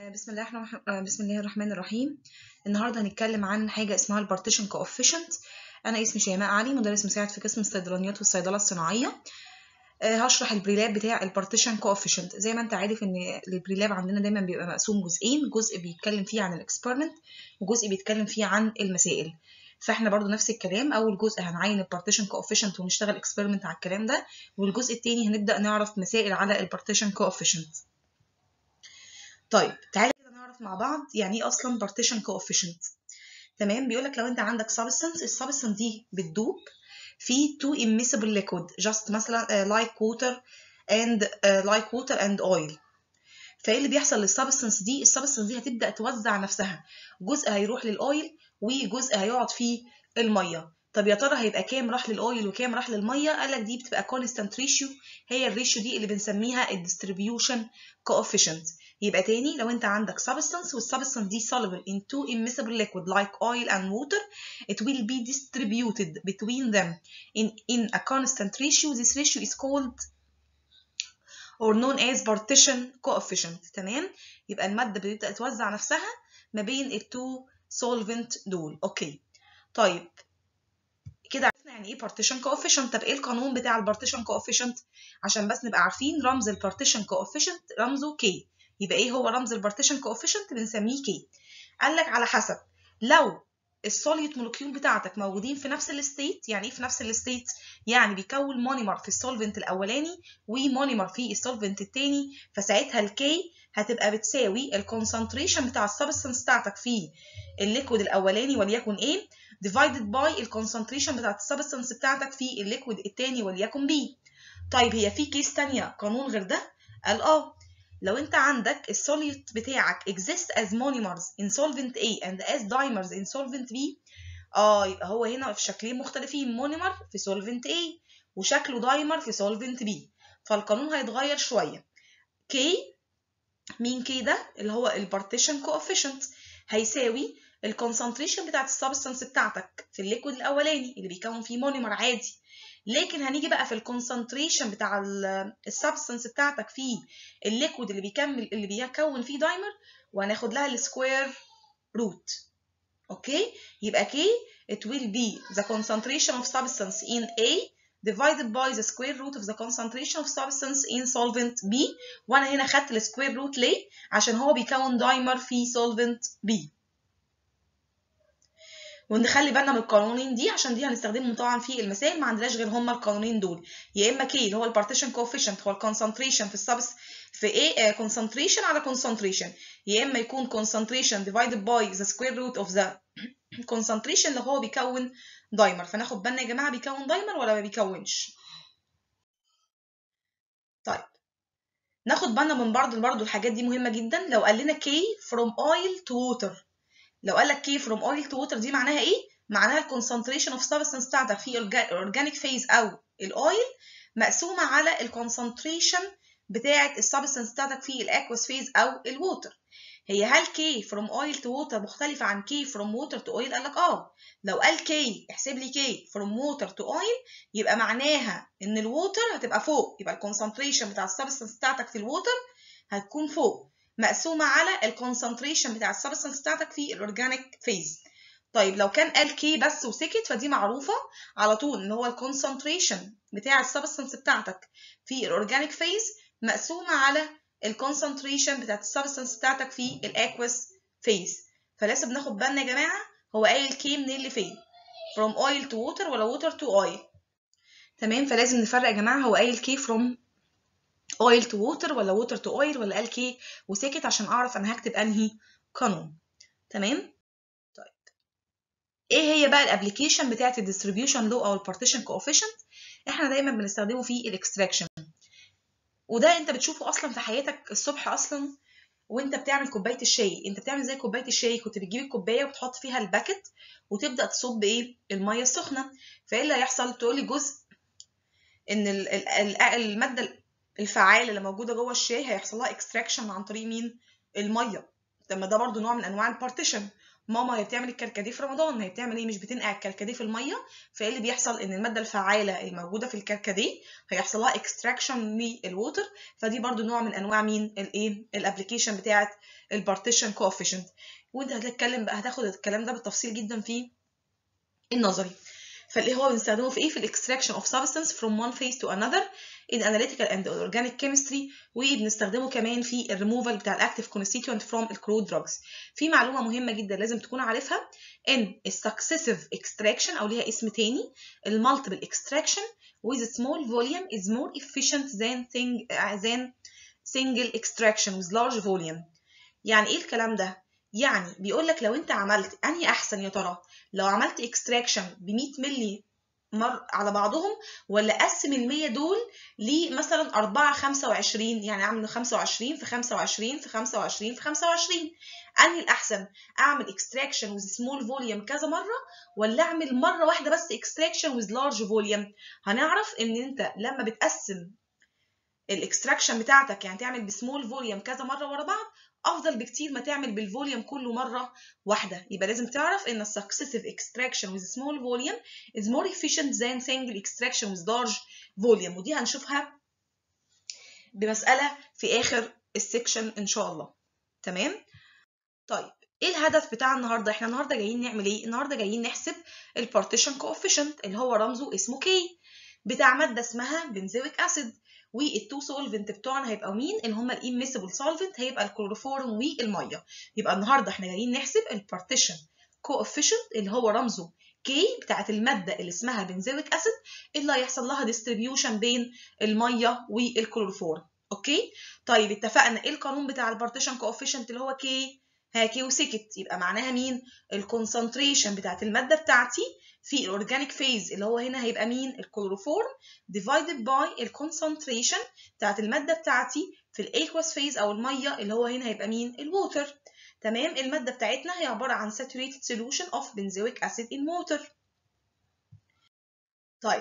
بسم الله الرحمن بسم الله الرحمن الرحيم النهارده هنتكلم عن حاجه اسمها البارتيشن كوفيشنت انا اسمي شيماء علي مدرس مساعد في قسم الصيدلانيات والصيدله الصناعيه آه، هشرح البريلاب بتاع البارتيشن كوفيشنت زي ما انت عارف ان البريلاب عندنا دايما بيبقى مقسوم جزئين جزء بيتكلم فيه عن الاكسبيرمنت وجزء بيتكلم فيه عن المسائل فاحنا برضو نفس الكلام اول جزء هنعين البارتيشن كوفيشنت ونشتغل اكسبيرمنت على الكلام ده والجزء التاني هنبدا نعرف مسائل على البارتيشن كوفيشنت طيب تعالى كده نعرف مع بعض يعني ايه اصلا partition coefficient تمام بيقول لك لو انت عندك substance السبستانس دي بتدوب في two immiscible liquid just مثلا uh, like water and uh, like water and oil فايه اللي بيحصل للسبستانس دي السبستانس دي هتبدا توزع نفسها جزء هيروح للاويل وجزء هيقعد في الميه طب يا ترى هيبقى كام راح للاويل وكام راح للميه قال لك دي بتبقى constant ratio هي الريشيو دي اللي بنسميها الديستريبيوشن coefficient يبقى تاني لو انت عندك substance والsubstance دي soluble in two immiscible liquid like oil and water it will be distributed between them in, in a constant ratio this ratio is called or known as partition coefficient تمام يبقى المادة بتبدأ توزع نفسها ما بين التو solvent دول اوكي طيب كده عرفنا يعني ايه partition coefficient طب ايه القانون بتاع البارتيشن coefficient عشان بس نبقى عارفين رمز البارتيشن coefficient رمزه K يبقى ايه هو رمز البارتيشن كوفيشنت بنسميه كي قال لك على حسب لو السوليوت مولكيول بتاعتك موجودين في نفس الستيت يعني ايه في نفس الستيت يعني بيكون مونيمر في السولفنت الاولاني ومونيمر في السولفنت الثاني فساعتها الكي هتبقى بتساوي الكونسنتريشن بتاع السبستانس بتاعتك في الليكويد الاولاني وليكن ايه divided by الكونسنتريشن بتاعت السبستانس بتاعتك في الليكويد الثاني وليكن بي طيب هي في كيس ثانيه قانون غير ده قال اه لو انت عندك السوليوت بتاعك exist as monomers in solvent A and as dimers in solvent B اه يبقى هو هنا في شكلين مختلفين مونيمر في solvent A وشكله دايمر في solvent B فالقانون هيتغير شوية K مين K ده اللي هو البارتيشن coefficient هيساوي الكونسنتريشن بتاعت السبستانس بتاعتك في الليكويد الاولاني اللي بيكون فيه مونيمر عادي لكن هنيجي بقى في الكونسنتريشن بتاع السبستانس بتاعتك في الليكويد اللي بيكمل اللي بيكون فيه دايمر وهناخد لها السكوير روت اوكي يبقى K it will be the concentration of substance in A divided by the square root of the concentration of substance in solvent B وانا هنا خدت السكوير روت ليه عشان هو بيكون دايمر في solvent B ونخلي بالنا من القوانين دي عشان دي هنستخدمهم طبعا في المسائل ما عندناش غير هما القانونين دول يا اما كي اللي هو البارتيشن كوفيشنت هو الكونسنتريشن في السبس في ايه كونسنتريشن على كونسنتريشن يا اما يكون concentration divided by the square root of the concentration اللي هو بيكون دايمر فناخد بالنا يا جماعه بيكون دايمر ولا ما بيكونش طيب ناخد بالنا من برضه برضه الحاجات دي مهمه جدا لو قال لنا كي from oil to water لو قال لك كي from oil to water دي معناها ايه؟ معناها الكونسنتريشن اوف سبستانس بتاعتك في الاورجانيك فيز او الاويل مقسومه على الكونسنتريشن بتاعه السبستانس بتاعتك في الاكوس فيز او الووتر هي هل كي from oil to water مختلفه عن كي from water to oil؟ قال لك اه لو قال كي احسب لي كي from water to oil يبقى معناها ان الووتر هتبقى فوق يبقى الكونسنتريشن بتاع السبستانس بتاعتك في الووتر هتكون فوق مقسومة على الكونسنتريشن بتاع السبستانس بتاعتك في الأورجانيك فيز طيب لو كان قال كي بس وسكت فدي معروفة على طول إن هو الكونسنتريشن بتاع السبستانس بتاعتك في الأورجانيك فيز مقسومة على الكونسنتريشن بتاعت السبستانس بتاعتك في الأكوس فيز فلازم ناخد بالنا يا جماعة هو قايل كي منين لفين from oil to water ولا water to oil تمام فلازم نفرق يا جماعة هو قايل كي from oil to water ولا water to oil ولا قال كي وسكت عشان اعرف انا هكتب انهي قانون تمام طيب ايه هي بقى الابلكيشن بتاعت الديستريبيوشن لو او البارتيشن كوفيشنت احنا دايما بنستخدمه في الاكستراكشن وده انت بتشوفه اصلا في حياتك الصبح اصلا وانت بتعمل كوبايه الشاي انت بتعمل زي كوبايه الشاي كنت بتجيب الكوبايه وتحط فيها الباكت وتبدا تصب ايه الميه السخنه فايه اللي هيحصل تقولي جزء ان الماده الفعاله اللي موجوده جوه الشاي هيحصل لها اكستراكشن عن طريق مين الميه لما ده برضو نوع من انواع البارتيشن ماما هي بتعمل الكركديه في رمضان ما هي بتعمل ايه مش بتنقع الكركديه في الميه فايه اللي بيحصل ان الماده الفعاله الموجوده في الكركديه هيحصل لها اكستراكشن للووتر فدي برضو نوع من انواع مين الايه الابلكيشن بتاعه البارتيشن كوفيشنت وانت هتتكلم بقى هتاخد الكلام ده بالتفصيل جدا في النظري فاللي هو بنستخدمه في ايه في الاكستراكشن اوف substance from one phase to another in analytical and organic chemistry وبنستخدمه كمان في الريموفال بتاع الاكتيف constituent from الكرود drugs في معلومه مهمه جدا لازم تكون عارفها ان السكسيسيف extraction او ليها اسم تاني المالتيبل extraction with a small volume is more efficient than thing than single extraction with large volume يعني ايه الكلام ده يعني بيقول لك لو انت عملت انهي احسن يا ترى لو عملت اكستراكشن ب 100 مللي مر على بعضهم ولا اقسم ال 100 دول لمثلا 4 25 يعني اعمل 25 في 25 في 25 في 25 انهي الاحسن اعمل اكستراكشن وذ سمول فوليوم كذا مره ولا اعمل مره واحده بس اكستراكشن وذ لارج فوليوم هنعرف ان انت لما بتقسم الاكستراكشن بتاعتك يعني تعمل بسمول فوليوم كذا مره ورا بعض افضل بكتير ما تعمل بالفوليوم كله مره واحده يبقى لازم تعرف ان successive extraction with small volume is more efficient than single extraction with large volume ودي هنشوفها بمساله في اخر السكشن ان شاء الله تمام طيب ايه الهدف بتاع النهارده احنا النهارده جايين نعمل ايه النهارده جايين نحسب البارتيشن coefficient اللي هو رمزه اسمه K بتاع ماده اسمها بنزويك اسيد والتو سولفنت بتوعنا هيبقوا مين اللي هم الاميسيبل سولفنت هيبقى الكلوروفورم والميه يبقى النهارده احنا جايين نحسب البارتيشن كوفيشنت اللي هو رمزه K بتاعت الماده اللي اسمها بنزويك اسيد اللي هيحصل لها ديستريبيوشن بين الميه والكلوروفورم اوكي طيب اتفقنا ايه القانون بتاع البارتيشن كوفيشنت اللي هو K ها كي وسكت يبقى معناها مين الكونسنتريشن بتاعت الماده بتاعتي في الاورجانيك فيز اللي هو هنا هيبقى مين الكلوروفورم divided by الكونسنتريشن بتاعت الماده بتاعتي في الايكوس فيز او الميه اللي هو هنا هيبقى مين الووتر تمام الماده بتاعتنا هي عباره عن saturated solution of benzoic acid in water طيب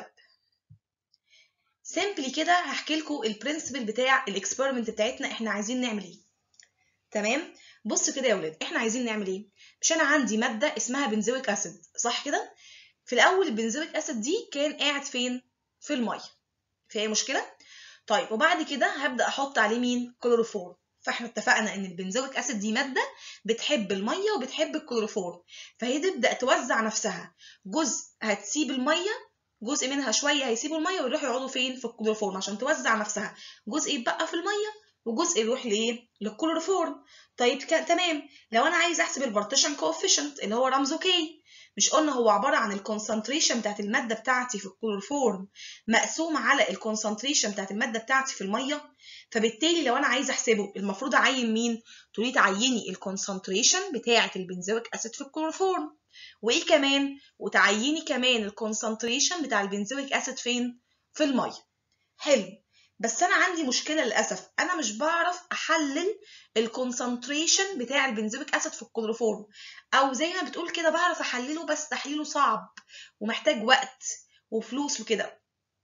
سيمبلي كده هحكي لكم البرنسبل بتاع الاكسبيرمنت بتاعتنا احنا عايزين نعمل ايه تمام بصوا كده يا ولاد احنا عايزين نعمل ايه مش انا عندي ماده اسمها بنزويك اسيد صح كده في الاول البنزويك اسيد دي كان قاعد فين في الميه في اي مشكله طيب وبعد كده هبدا احط عليه مين كلوروفورم فاحنا اتفقنا ان البنزويك اسيد دي ماده بتحب الميه وبتحب الكلوروفورم فهي تبدا توزع نفسها جزء هتسيب الميه جزء منها شويه هيسيبوا الميه ويروحوا يقعدوا فين في الكلوروفورم عشان توزع نفسها جزء يتبقى في الميه وجزء يروح لايه للكلوروفورم طيب تمام لو انا عايز احسب البارتيشن كوفيشنت اللي هو رمزه كي مش قلنا هو عباره عن الكونسنتريشن بتاعت الماده بتاعتي في الكلوروفورم مقسوم على الكونسنتريشن بتاعت الماده بتاعتي في الميه فبالتالي لو انا عايزه احسبه المفروض اعين مين تقولي تعيني الكونسنتريشن بتاعت البنزويك اسيد في الكلوروفورم وايه كمان وتعيني كمان الكونسنتريشن بتاع البنزويك اسيد فين في الميه حلو بس انا عندي مشكله للاسف انا مش بعرف احلل الكونسنتريشن بتاع البنزويك اسيد في الكلوروفورم او زي ما بتقول كده بعرف احلله بس تحليله صعب ومحتاج وقت وفلوس وكده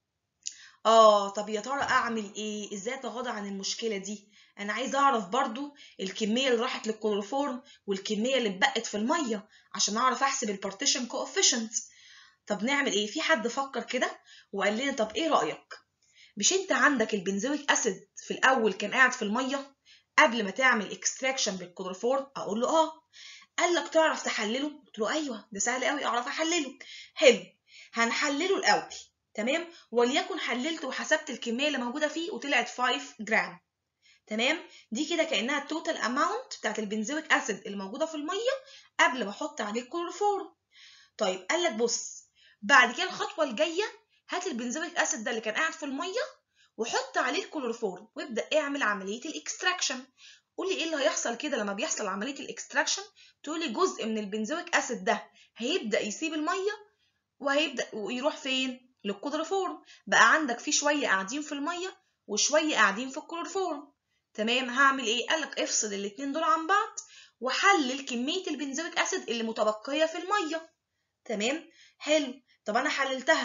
اه طب يا ترى اعمل ايه ازاي اتغاضى عن المشكله دي انا عايزه اعرف برضو الكميه اللي راحت للكلوروفورم والكميه اللي اتبقت في الميه عشان اعرف احسب البارتيشن كوفيشنت طب نعمل ايه في حد فكر كده وقال لنا طب ايه رايك مش انت عندك البنزويك اسيد في الاول كان قاعد في الميه قبل ما تعمل اكستراكشن بالكلوروفورم اقول له اه قال لك تعرف تحلله قلت له ايوه ده سهل قوي اعرف احلله حلو هنحلله الاول تمام وليكن حللت وحسبت الكميه اللي موجوده فيه وطلعت 5 جرام تمام دي كده كانها التوتال اماونت بتاعت البنزويك اسيد اللي موجوده في الميه قبل ما احط عليه الكلوروفورم طيب قال لك بص بعد كده الخطوه الجايه هات البنزويك اسيد ده اللي كان قاعد في الميه وحط عليه الكلوروفورم وابدا اعمل عمليه الاكستراكشن قولي ايه اللي هيحصل كده لما بيحصل عمليه الاكستراكشن تقولي جزء من البنزويك اسيد ده هيبدا يسيب الميه وهيبدا ويروح فين للكلوروفورم بقى عندك في شويه قاعدين في الميه وشويه قاعدين في الكلوروفورم تمام هعمل ايه قالك افصل الاتنين دول عن بعض وحلل كميه البنزويك اسيد اللي متبقيه في الميه تمام حلو طب انا حللتها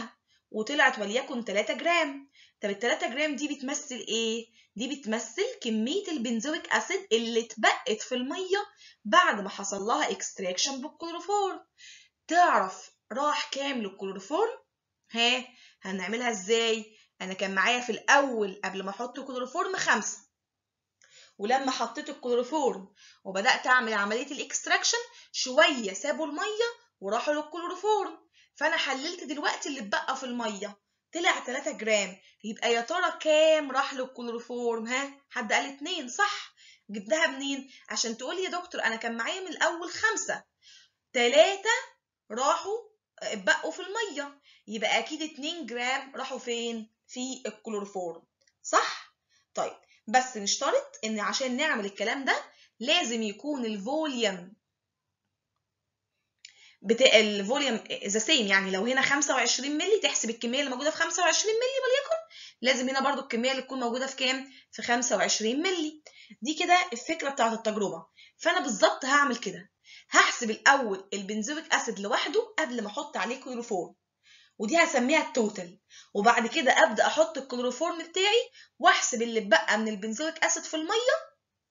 وطلعت وليكن 3 جرام طب ال 3 جرام دي بتمثل ايه دي بتمثل كميه البنزويك اسيد اللي اتبقت في الميه بعد ما حصل لها اكستراكشن بالكلوروفورم تعرف راح كام للكلوروفورم ها هنعملها ازاي انا كان معايا في الاول قبل ما احط كلوروفورم خمسة ولما حطيت الكلوروفورم وبدات اعمل عمليه الاكستراكشن شويه سابوا الميه وراحوا للكلوروفورم فانا حللت دلوقتي اللي اتبقى في الميه طلع 3 جرام يبقى يا ترى كام راح للكلوروفورم ها حد قال 2 صح جبتها منين عشان تقولي يا دكتور انا كان معايا من الاول خمسة تلاتة راحوا اتبقوا في الميه يبقى اكيد 2 جرام راحوا فين في الكلوروفورم صح طيب بس نشترط ان عشان نعمل الكلام ده لازم يكون الفوليوم بتاع الفوليوم ذا سيم يعني لو هنا 25 مللي تحسب الكميه اللي موجوده في 25 مللي وليكن لازم هنا برضو الكميه اللي تكون موجوده في كام في 25 مللي دي كده الفكره بتاعه التجربه فانا بالظبط هعمل كده هحسب الاول البنزويك اسيد لوحده قبل ما احط عليه كلوروفورم ودي هسميها التوتال وبعد كده ابدا احط الكلوروفورم بتاعي واحسب اللي اتبقى من البنزويك اسيد في الميه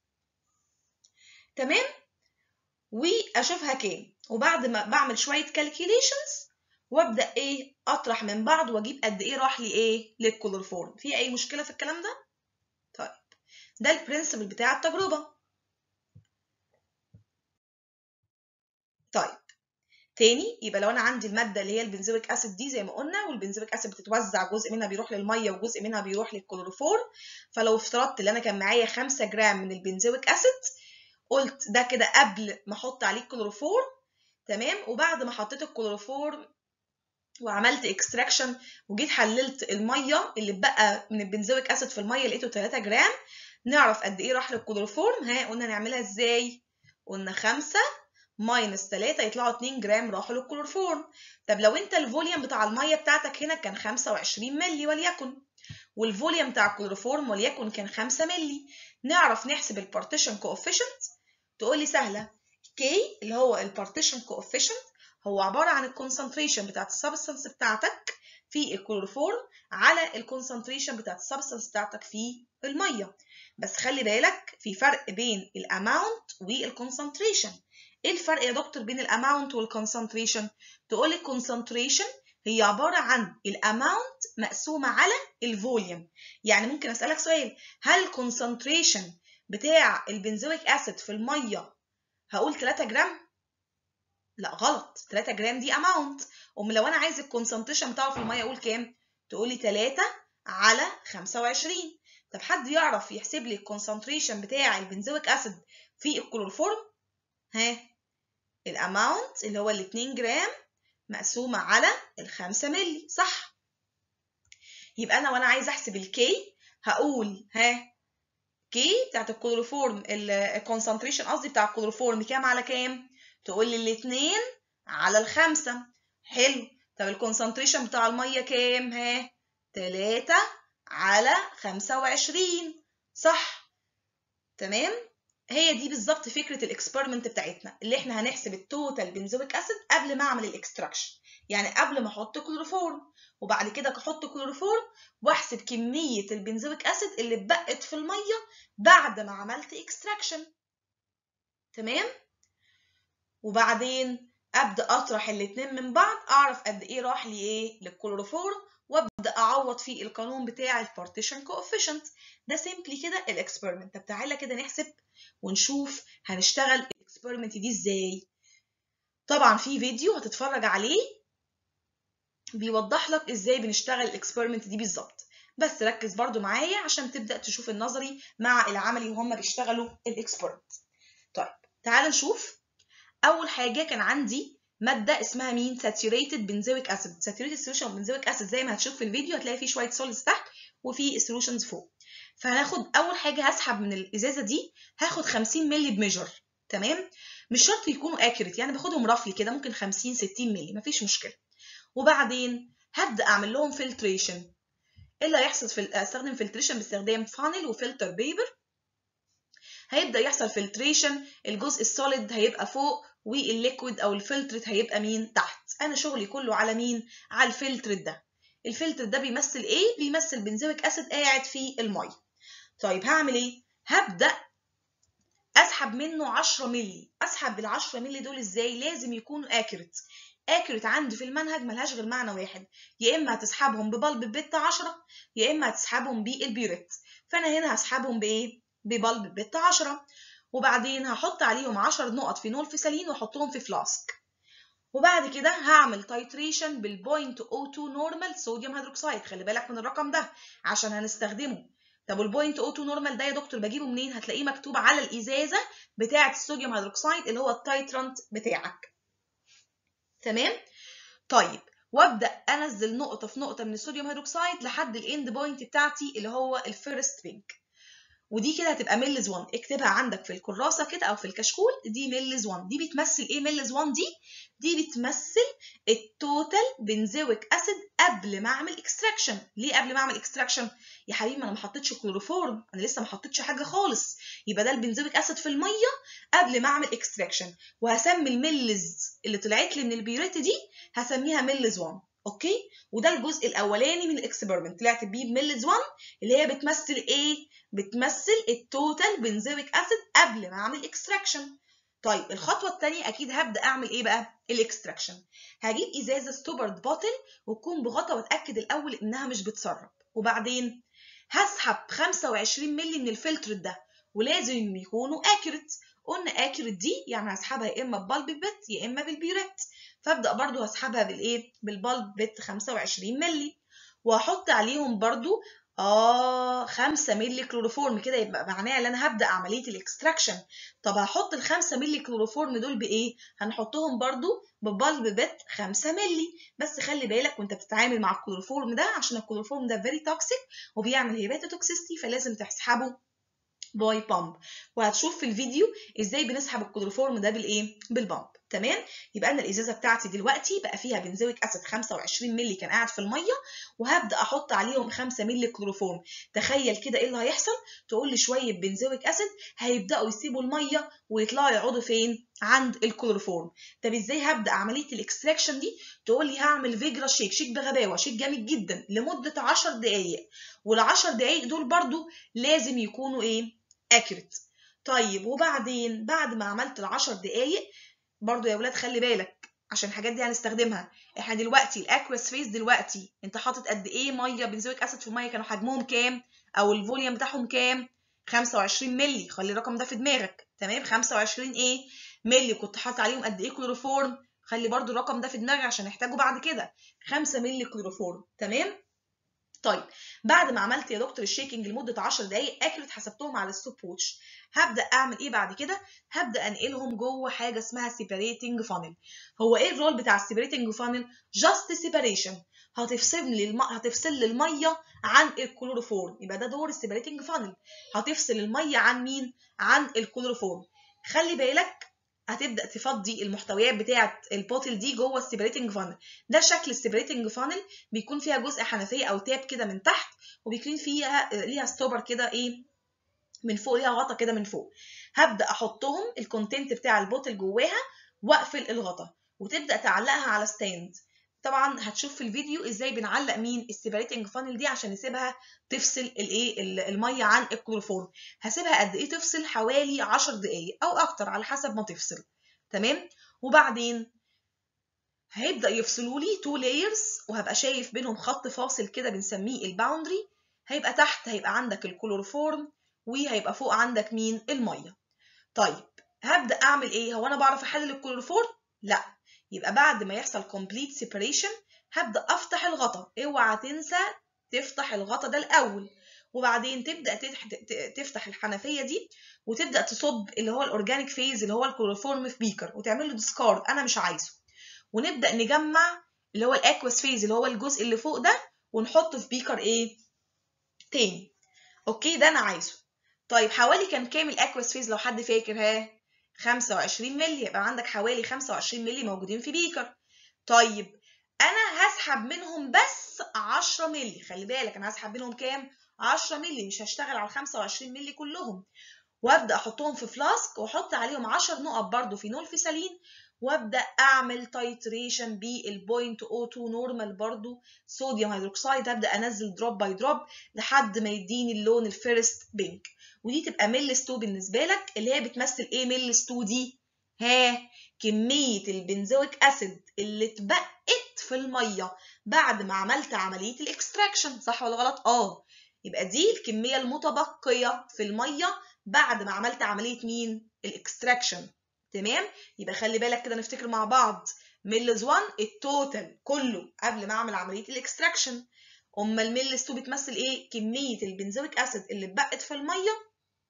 تمام واشوفها كام وبعد ما بعمل شويه كالكيوليشنز وابدا ايه اطرح من بعض واجيب قد ايه راح لي ايه للكلوروفورم في اي مشكله في الكلام ده طيب ده البرنسبل بتاع التجربه طيب تاني يبقى لو انا عندي الماده اللي هي البنزويك اسيد دي زي ما قلنا والبنزويك اسيد بتتوزع جزء منها بيروح للميه وجزء منها بيروح للكلوروفورم فلو افترضت ان انا كان معايا 5 جرام من البنزويك اسيد قلت ده كده قبل ما احط عليه الكلوروفورم تمام وبعد ما حطيت الكلوروفورم وعملت اكستراكشن وجيت حللت الميه اللي اتبقى من البنزويك اسيد في الميه لقيته 3 جرام نعرف قد ايه راح للكلوروفورم ها قلنا نعملها ازاي قلنا 5 ماينس 3 يطلعوا 2 جرام راحوا للكلوروفورم طب لو انت الفوليوم بتاع الميه بتاعتك هنا كان 25 مللي وليكن والفوليوم بتاع الكلوروفورم وليكن كان 5 مللي نعرف نحسب البارتيشن كوفيشنت تقول لي سهله K اللي هو البارتيشن كوفيشنت هو عباره عن الكونسنتريشن بتاعت السبستانس بتاعتك في الكلوروفورم على الكونسنتريشن بتاعت السبستانس بتاعتك في الميه بس خلي بالك في فرق بين الاماونت والكونسنتريشن ايه الفرق يا دكتور بين الاماونت والكونسنتريشن تقول لي الكونسنتريشن هي عباره عن الاماونت مقسومه على الفوليوم يعني ممكن اسالك سؤال هل الكونسنتريشن بتاع البنزويك اسيد في الميه هقول 3 جرام لا غلط 3 جرام دي اماونت ام لو انا عايز الكونسنتريشن بتاعه في الميه اقول كام تقول لي 3 على 25 طب حد يعرف يحسب لي الكونسنتريشن بتاع البنزويك اسيد في الكلوروفورم ها الاماونت اللي هو ال 2 جرام مقسومه على ال 5 مللي صح يبقى انا وانا عايزه احسب الكي هقول ها كي بتاعت الكلوروفورم الكونسنتريشن قصدي بتاع الكلوروفورم كام على كام تقول لي الاثنين على الخمسة حلو طب الكونسنتريشن بتاع المية كام ها تلاتة على خمسة وعشرين صح تمام هي دي بالظبط فكرة الاكسبيرمنت بتاعتنا اللي احنا هنحسب التوتال بنزويك اسيد قبل ما اعمل الاكستراكشن يعني قبل ما احط كلوروفورم وبعد كده احط كلوروفورم واحسب كمية البنزويك اسيد اللي اتبقت في المية بعد ما عملت اكستراكشن تمام وبعدين ابدا اطرح الاتنين من بعض اعرف قد ايه راح لي ايه للكلوروفورم وابدا اعوض في القانون بتاع البارتيشن كوفيشنت ده سيمبلي كده الاكسبيرمنت طب تعالى كده نحسب ونشوف هنشتغل الاكسبيرمنت دي ازاي طبعا في فيديو هتتفرج عليه بيوضح لك ازاي بنشتغل الاكسبيرمنت دي بالظبط بس ركز برضو معايا عشان تبدا تشوف النظري مع العملي وهم بيشتغلوا الاكسبيرمنت طيب تعال نشوف اول حاجه كان عندي ماده اسمها مين saturated benzoic acid saturated solution benzoic acid زي ما هتشوف في الفيديو هتلاقي فيه شويه سوليدز تحت وفي solutions فوق فهناخد اول حاجه هسحب من الازازه دي هاخد 50 مللي بميجر تمام مش شرط يكونوا اكيوريت يعني باخدهم رفلي كده ممكن 50 60 مللي مفيش مشكله وبعدين هبدا اعمل لهم فلتريشن ايه اللي هيحصل في استخدم فلتريشن باستخدام فانل وفلتر بيبر هيبدا يحصل فلتريشن الجزء السوليد هيبقى فوق والليكويد او الفلترت هيبقى مين تحت انا شغلي كله على مين على الفلترت ده الفلتر ده بيمثل ايه بيمثل بنزويك اسيد قاعد في الميه طيب هعمل ايه هبدا اسحب منه 10 مللي اسحب ال 10 مللي دول ازاي لازم يكونوا اكيوريت اكيوريت عندي في المنهج ملهاش غير معنى واحد يا اما هتسحبهم ببلب بيتا 10 يا اما هتسحبهم بالبيوريت فانا هنا هسحبهم بايه ببلب بيتا 10 وبعدين هحط عليهم 10 نقط فينول فيسالين واحطهم في فلاسك وبعد كده هعمل تايتريشن بالبوينت او 2 نورمال صوديوم هيدروكسيد خلي بالك من الرقم ده عشان هنستخدمه طب والبوينت او 2 نورمال ده يا دكتور بجيبه منين هتلاقيه مكتوب على الازازه بتاعه الصوديوم هيدروكسيد اللي هو التايترانت بتاعك تمام طيب وابدا انزل نقطه في نقطه من الصوديوم هيدروكسيد لحد الاند بوينت بتاعتي اللي هو الفيرست بينك ودي كده هتبقى ميلز 1 اكتبها عندك في الكراسه كده او في الكشكول دي ميلز 1 دي بتمثل ايه ميلز 1 دي دي بتمثل التوتال بنزويك اسيد قبل ما اعمل اكستراكشن ليه قبل ما اعمل اكستراكشن يا حبيبي انا ما حطيتش كلوروفورم انا لسه ما حطيتش حاجه خالص يبقى ده البنزويك اسيد في الميه قبل ما اعمل اكستراكشن وهسمي الميلز اللي طلعت لي من البيوريت دي هسميها ميلز 1 اوكي وده الجزء الاولاني من الاكسبيرمنت طلعت بيه بميلز 1 اللي هي بتمثل ايه بتمثل التوتال بنزويك اسيد قبل ما اعمل اكستراكشن طيب الخطوه الثانيه اكيد هبدا اعمل ايه بقى الاكستراكشن هجيب ازازه ستوبرد بوتل وتكون بغطا واتاكد الاول انها مش بتسرب وبعدين هسحب 25 مللي من الفلتر ده ولازم يكونوا اكيوريت قلنا اكيوريت دي يعني هسحبها يا اما ببالب بت يا اما بالبيوريت فابدا برضو هسحبها بالايه بالبالب بت 25 مللي وهحط عليهم برضو اه 5 مللي كلوروفورم كده يبقى معناها ان انا هبدا عمليه الاكستراكشن طب هحط ال 5 مللي كلوروفورم دول بايه هنحطهم برضو ببالب بت 5 مللي بس خلي بالك وانت بتتعامل مع الكلوروفورم ده عشان الكلوروفورم ده فيري توكسيك وبيعمل هيباتوتوكسيستي فلازم تسحبه باي بامب وهتشوف في الفيديو ازاي بنسحب الكلوروفورم ده بالايه بالبامب تمام يبقى انا الازازه بتاعتي دلوقتي بقى فيها بنزويك اسيد 25 مللي كان قاعد في الميه وهبدا احط عليهم 5 مللي كلوروفورم تخيل كده ايه اللي هيحصل تقول لي شويه بنزويك اسيد هيبداوا يسيبوا الميه ويطلعوا يقعدوا فين عند الكلوروفورم طب ازاي هبدا عمليه الاكستراكشن دي تقول لي هعمل فيجرا شيك شيك بغباوه شيك جامد جدا لمده 10 دقائق وال10 دقائق دول برضو لازم يكونوا ايه اكيوريت طيب وبعدين بعد ما عملت ال10 دقائق برضو يا ولاد خلي بالك عشان الحاجات دي هنستخدمها احنا دلوقتي الاكوس فيز دلوقتي انت حاطط قد ايه ميه بنزويك اسيد في الميه كانوا حجمهم كام او الفوليوم بتاعهم كام 25 مللي خلي الرقم ده في دماغك تمام 25 ايه مللي كنت حاطط عليهم قد ايه كلوروفورم خلي برضو الرقم ده في دماغك عشان نحتاجه بعد كده 5 مللي كلوروفورم تمام طيب بعد ما عملت يا دكتور الشيكنج لمده 10 دقائق اكيوريت حسبتهم على الستوب ووتش هبدا اعمل ايه بعد كده هبدا انقلهم جوه حاجه اسمها سيبريتنج فانل هو ايه الرول بتاع السيبريتنج فانل جاست سيبريشن هتفصل لي الم... هتفصل لي الميه عن الكلوروفورم يبقى ده دور السيبريتنج فانل هتفصل الميه عن مين عن الكلوروفورم خلي بالك هتبدا تفضي المحتويات بتاعه البوتل دي جوه السيبريتنج فانل ده شكل السيبريتنج فانل بيكون فيها جزء حنفيه او تاب كده من تحت وبيكون فيها ليها ستوبر كده ايه من فوق ليها غطا كده من فوق هبدا احطهم الكونتنت بتاع البوتل جواها واقفل الغطا وتبدا تعلقها على ستاند طبعا هتشوف في الفيديو ازاي بنعلق مين السيبريتنج فانل دي عشان نسيبها تفصل الايه الميه عن الكلوروفورم هسيبها قد ايه تفصل حوالي 10 دقائق او اكتر على حسب ما تفصل تمام وبعدين هيبدا يفصلوا لي تو لايرز وهبقى شايف بينهم خط فاصل كده بنسميه الباوندري هيبقى تحت هيبقى عندك الكلوروفورم وهيبقى فوق عندك مين الميه طيب هبدا اعمل ايه هو انا بعرف احلل الكلوروفورم لا يبقى بعد ما يحصل complete separation هبدا افتح الغطا اوعى تنسى تفتح الغطا ده الاول وبعدين تبدا تفتح الحنفيه دي وتبدا تصب اللي هو الاورجانيك فيز اللي هو الكلوروفورم في بيكر وتعمل له ديسكارد انا مش عايزه ونبدا نجمع اللي هو الاكواس فيز اللي هو الجزء اللي فوق ده ونحطه في بيكر ايه تاني اوكي ده انا عايزه طيب حوالي كان كام الاكواس فيز لو حد فاكر ها 25 مللي يبقى عندك حوالي 25 مللي موجودين في بيكر طيب انا هسحب منهم بس 10 مللي خلي بالك انا هسحب منهم كام 10 مللي مش هشتغل على 25 مللي كلهم وابدا احطهم في فلاسك واحط عليهم 10 نقط برضو فينول فيسالين وابدا اعمل تايتريشن بالبوينت او 2 نورمال برضو صوديوم هيدروكسيد هبدا انزل دروب باي دروب لحد ما يديني اللون الفيرست بينك ودي تبقى ميلس 2 بالنسبه لك اللي هي بتمثل ايه ميلس 2 دي ها كميه البنزويك اسيد اللي اتبقت في الميه بعد ما عملت عمليه الاكستراكشن صح ولا غلط اه يبقى دي الكميه المتبقيه في الميه بعد ما عملت عمليه مين الاكستراكشن تمام يبقى خلي بالك كده نفتكر مع بعض ميلز 1 التوتال كله قبل ما اعمل عمليه الاكستراكشن اما الميلز 2 بتمثل ايه كميه البنزويك اسيد اللي اتبقت في الميه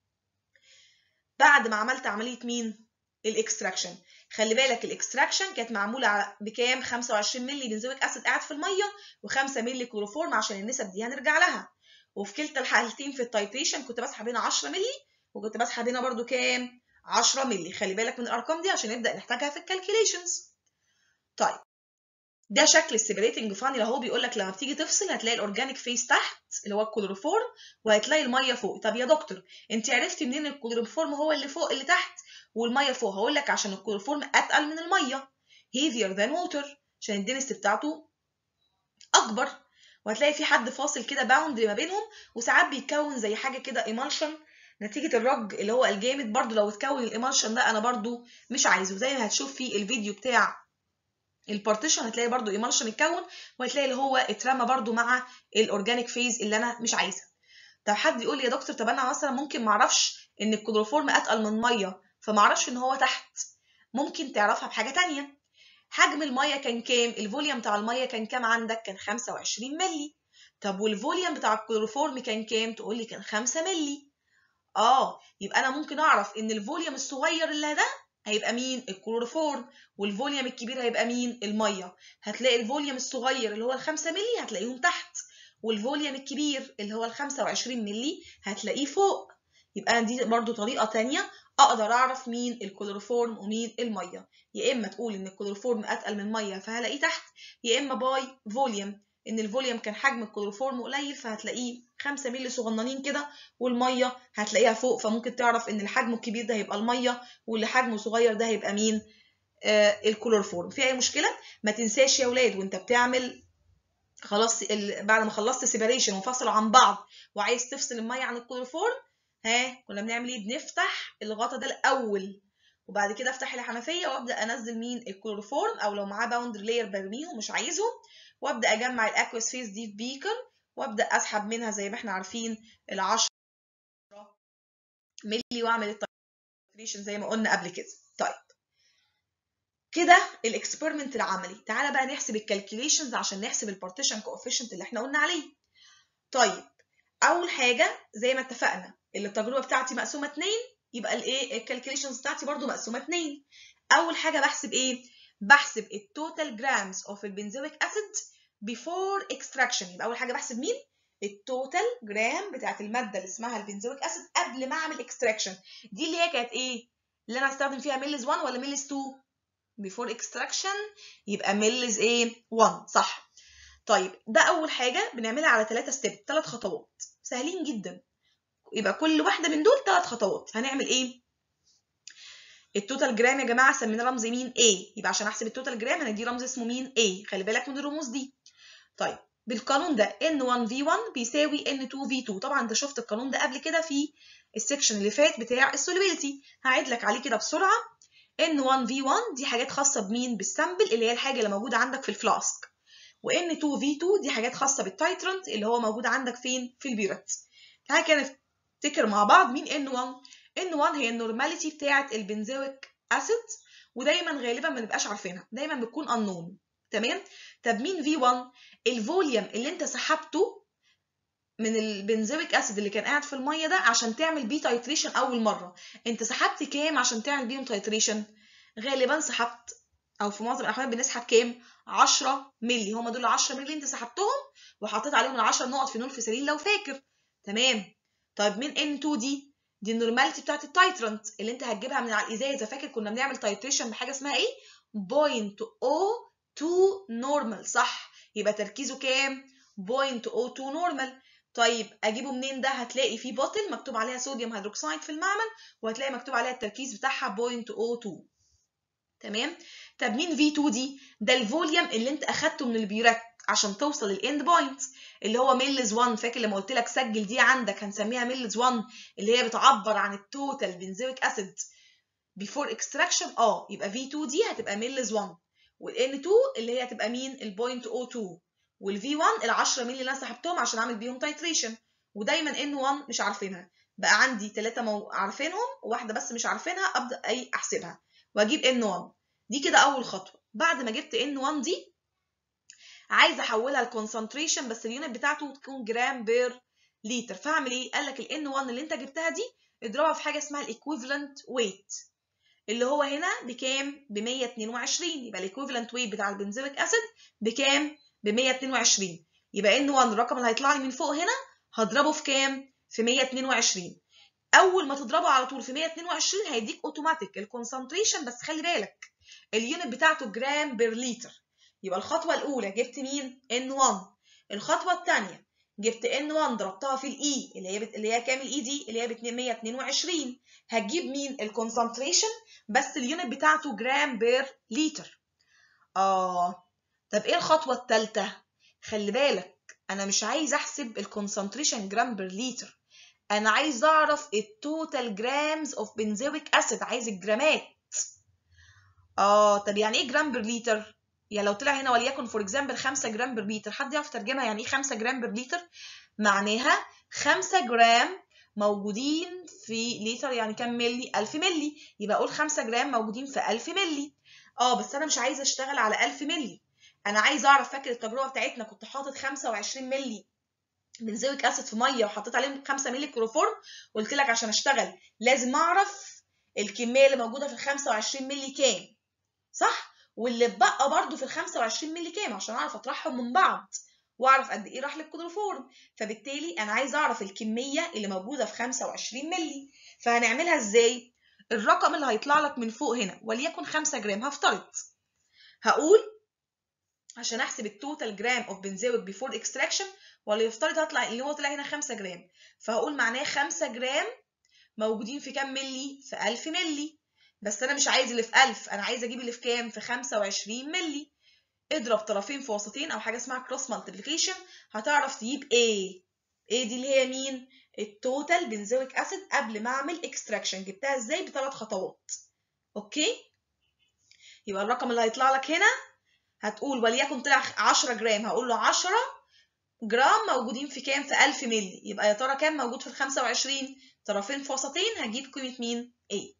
بعد ما عملت عمليه مين الاكستراكشن خلي بالك الاكستراكشن كانت معموله بكام 25 مللي بنزويك اسيد قاعد في الميه و5 مللي كلوروفورم عشان النسب دي هنرجع لها وفي كلتا الحالتين في التايتريشن كنت بسحب هنا 10 مللي وكنت بسحب هنا برده كام 10 مللي خلي بالك من الارقام دي عشان نبدا نحتاجها في الكالكوليشنز طيب ده شكل السيبريتنج فانيلا اهو بيقول لك لما بتيجي تفصل هتلاقي الاورجانيك فيس تحت اللي هو الكلوروفورم وهتلاقي الميه فوق طب يا دكتور انت عرفتي منين الكلوروفورم هو اللي فوق اللي تحت والميه فوق هقول لك عشان الكلوروفورم اتقل من الميه heavier than water عشان الدنس بتاعته اكبر وهتلاقي في حد فاصل كده باوند ما بينهم وساعات بيتكون زي حاجه كده ايمالشن نتيجه الرج اللي هو الجامد برضو لو اتكون الايمالشن ده انا برضو مش عايزه زي ما هتشوف في الفيديو بتاع البارتيشن هتلاقي برضو ايمالشن اتكون وهتلاقي اللي هو اترمى برضو مع الاورجانيك فيز اللي انا مش عايزها طب حد يقول لي يا دكتور طب انا مثلا ممكن ما اعرفش ان الكلوروفورم اتقل من الميه فما اعرفش ان هو تحت ممكن تعرفها بحاجه تانية حجم الميه كان كام الفوليوم بتاع الميه كان كام عندك كان 25 مللي طب والفوليوم بتاع الكلوروفورم كان كام تقول لي كان 5 مللي اه يبقى انا ممكن اعرف ان الفوليوم الصغير اللي ده هيبقى مين الكلوروفورم والفوليوم الكبير هيبقى مين الميه هتلاقي الفوليوم الصغير اللي هو ال 5 مللي هتلاقيهم تحت والفوليوم الكبير اللي هو ال 25 مللي هتلاقيه فوق يبقى دي برضو طريقه تانية اقدر اعرف مين الكلوروفورم ومين الميه يا اما تقول ان الكلوروفورم اتقل من الميه فهلاقيه تحت يا اما باي فوليوم ان الفوليوم كان حجم الكلوروفورم قليل فهتلاقيه 5 مللي صغننين كده والميه هتلاقيها فوق فممكن تعرف ان الحجم الكبير ده هيبقى الميه واللي حجمه صغير ده هيبقى مين آه الكلوروفورم في اي مشكله ما تنساش يا ولاد وانت بتعمل خلاص بعد ما خلصت سيبريشن وفصلوا عن بعض وعايز تفصل الميه عن الكلوروفورم ها كنا بنعمل ايه بنفتح الغطا ده الاول وبعد كده افتح الحنفيه وابدا انزل مين الكلوروفورم او لو معاه باوندر لاير برميهم مش عايزهم وابدا اجمع الاكوس فيس دي في بيكر وابدا اسحب منها زي ما احنا عارفين ال 10 مللي واعمل التايتريشن زي ما قلنا قبل كده طيب كده الاكسبيرمنت العملي تعالى بقى نحسب الكالكوليشنز عشان نحسب البارتيشن كوفيشنت اللي احنا قلنا عليه طيب اول حاجه زي ما اتفقنا اللي التجربه بتاعتي مقسومه 2 يبقى الايه الكالكوليشنز بتاعتي برده مقسومه 2 اول حاجه بحسب ايه بحسب التوتال جرامز اوف البنزويك اسيد بيفور اكستراكشن يبقى اول حاجه بحسب مين التوتال جرام بتاعت الماده اللي اسمها البنزويك اسيد قبل ما اعمل اكستراكشن دي اللي هي كانت ايه اللي انا هستخدم فيها ميلز 1 ولا ميلز 2 بيفور اكستراكشن يبقى ميلز ايه 1 صح طيب ده اول حاجه بنعملها على 3 ستيب 3 خطوات سهلين جدا يبقى كل واحده من دول 3 خطوات هنعمل ايه التوتال جرام يا جماعه سميناه رمز مين A يبقى عشان احسب التوتال جرام هندي رمز اسمه مين A خلي بالك من الرموز دي طيب بالقانون ده N1V1 بيساوي N2V2 طبعا انت شفت القانون ده قبل كده في السكشن اللي فات بتاع السوليبيليتي هعيد لك عليه كده بسرعه N1V1 دي حاجات خاصه بمين بالسامبل اللي هي الحاجه اللي موجوده عندك في الفلاسك وN2V2 دي حاجات خاصه بالتايترنت اللي هو موجود عندك فين في البيرت تعالى كده نفتكر مع بعض مين N1 N1 هي النورماليتي بتاعه البنزويك اسيد ودايما غالبا ما نبقاش عارفينها دايما بتكون unknown تمام طب مين V1 الفوليوم اللي انت سحبته من البنزويك اسيد اللي كان قاعد في الميه ده عشان تعمل بيه تايتريشن اول مره انت سحبت كام عشان تعمل بيهم تايتريشن غالبا سحبت او في معظم الاحوال بنسحب كام 10 مللي هم دول 10 مللي انت سحبتهم وحطيت عليهم ال 10 نقط فينول فيسالين لو فاكر تمام طيب من N2 دي دي النورماليتي بتاعت التايترنت اللي انت هتجيبها من على الازازه فاكر كنا بنعمل تايتريشن بحاجه اسمها ايه بوينت او 2 نورمال صح يبقى تركيزه كام بوينت او 2 نورمال طيب اجيبه منين ده هتلاقي في بوتل مكتوب عليها صوديوم هيدروكسيد في المعمل وهتلاقي مكتوب عليها التركيز بتاعها بوينت او 2 تمام طب مين في 2 دي ده الفوليوم اللي انت اخدته من البيورات عشان توصل للاند بوينت اللي هو ميلز 1 فاكر لما قلت لك سجل دي عندك هنسميها ميلز 1 اللي هي بتعبر عن التوتال بنزويك اسيد بيفور اكستراكشن اه يبقى في 2 دي هتبقى ميلز 1 والان 2 اللي هي هتبقى مين البوينت او 2 والفي 1 ال 10 مللي اللي انا سحبتهم عشان اعمل بيهم تايتريشن ودايما ان 1 مش عارفينها بقى عندي ثلاثه مو... عارفينهم وواحده بس مش عارفينها ابدا اي احسبها واجيب ان 1 دي كده اول خطوه بعد ما جبت ان 1 دي عايزه احولها لكونسنتريشن بس اليونت بتاعته تكون جرام بير لتر فهعمل ايه قال لك الان 1 اللي انت جبتها دي اضربها في حاجه اسمها الايكويفالنت ويت اللي هو هنا بكام ب 122 يبقى الايكويفالنت ويت بتاع البنزويك اسيد بكام ب 122 يبقى ان 1 الرقم اللي هيطلع لي من فوق هنا هضربه في كام في 122 اول ما تضربه على طول في 122 هيديك اوتوماتيك الكونسنتريشن بس خلي بالك اليونت بتاعته جرام بير لتر يبقى الخطوه الاولى جبت مين N1 الخطوه الثانيه جبت N1 ضربتها في الاي اللي هي بت... اللي هي كام الاي دي اللي هي ب 122 هتجيب مين الكونسنتريشن بس اليونت بتاعته جرام بير لتر اه طب ايه الخطوه الثالثه خلي بالك انا مش عايز احسب الكونسنتريشن جرام بير لتر انا عايز اعرف التوتال جرامز اوف بنزويك اسيد عايز الجرامات اه طب يعني ايه جرام بير لتر يعني لو طلع هنا وليكن فور اكزامبل 5 جرام بر لتر حد يعرف ترجمها يعني ايه 5 جرام بر لتر معناها 5 جرام موجودين في لتر يعني كام ملي 1000 ملي يبقى اقول 5 جرام موجودين في 1000 ملي اه بس انا مش عايزه اشتغل على 1000 ملي انا عايزه اعرف فاكر التجربه بتاعتنا كنت حاطط 25 ملي بنزويك اسيد في ميه وحطيت عليهم 5 ملي كلوروفورم قلت لك عشان اشتغل لازم اعرف الكميه اللي موجوده في ال 25 ملي كام صح واللي اتبقى برده في ال 25 مللي كام عشان اعرف اطرحهم من بعض واعرف قد ايه راح للكلوروفورم فبالتالي انا عايزه اعرف الكميه اللي موجوده في 25 مللي فهنعملها ازاي الرقم اللي هيطلع لك من فوق هنا وليكن 5 جرام هفترض هقول عشان احسب التوتال جرام اوف بنزويك بيفور اكستراكشن ولا يفترض هطلع اللي هو طلع هنا 5 جرام فهقول معناه 5 جرام موجودين في كام ملي في 1000 ملي بس انا مش عايز اللي في 1000 انا عايز اجيب اللي في كام في 25 مللي اضرب طرفين في وسطين او حاجه اسمها كروس مالتيبليكيشن هتعرف تجيب A A دي اللي هي مين التوتال بنزويك اسيد قبل ما اعمل اكستراكشن جبتها ازاي بثلاث خطوات اوكي يبقى الرقم اللي هيطلع لك هنا هتقول وليكن طلع 10 جرام هقول له 10 جرام موجودين في كام في 1000 مللي يبقى يا ترى كام موجود في ال 25 طرفين في وسطين هجيب قيمه مين A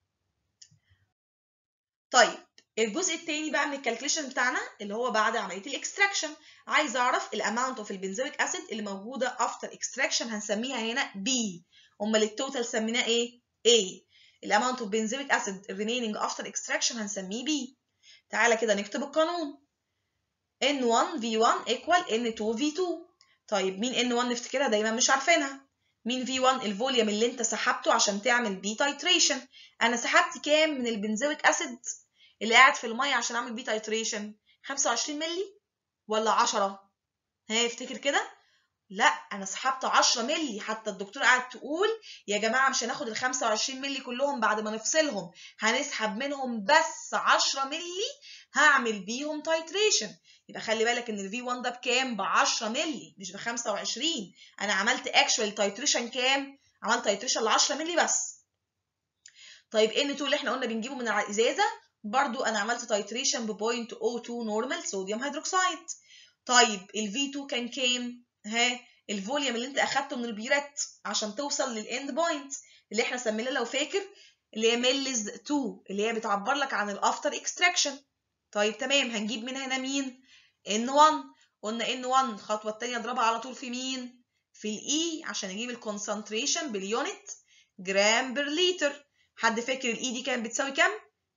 طيب الجزء الثاني بقى من الكالكوليشن بتاعنا اللي هو بعد عمليه الاكستراكشن عايز اعرف الاماونت اوف البنزويك اسيد اللي موجوده افتر اكستراكشن هنسميها هنا B امال التوتال سميناه ايه A الاماونت اوف بنزويك اسيد remaining افتر اكستراكشن هنسميه B تعالى كده نكتب القانون N1 V1 equal N2 V2 طيب مين N1 نفتكرها دايما مش عارفينها مين V1 الفوليوم اللي انت سحبته عشان تعمل بيه تايتريشن انا سحبت كام من البنزويك اسيد اللي قاعد في الميه عشان اعمل بيه تايتريشن 25 مللي ولا 10 ها افتكر كده لا انا سحبت 10 مللي حتى الدكتور قاعد تقول يا جماعه مش هناخد ال 25 مللي كلهم بعد ما نفصلهم هنسحب منهم بس 10 مللي هعمل بيهم تايتريشن يبقى خلي بالك ان الفي 1 ده بكام ب 10 مللي مش ب 25 انا عملت اكشوال تايتريشن كام عملت تايتريشن ل 10 مللي بس طيب ان 2 اللي احنا قلنا بنجيبه من الازازه برضو انا عملت تايتريشن ب 0.02 نورمال صوديوم هيدروكسيد طيب ال V2 كان كام ها الفوليوم اللي انت اخدته من البيرات عشان توصل للاند بوينت اللي احنا سميناه لو فاكر اللي هي ميلز 2 اللي هي بتعبر لك عن الافتر اكستراكشن طيب تمام هنجيب من هنا مين N1 قلنا N1 الخطوه الثانيه اضربها على طول في مين في الاي عشان اجيب الكونسنتريشن باليونت جرام بير لتر حد فاكر الاي دي كانت بتساوي كام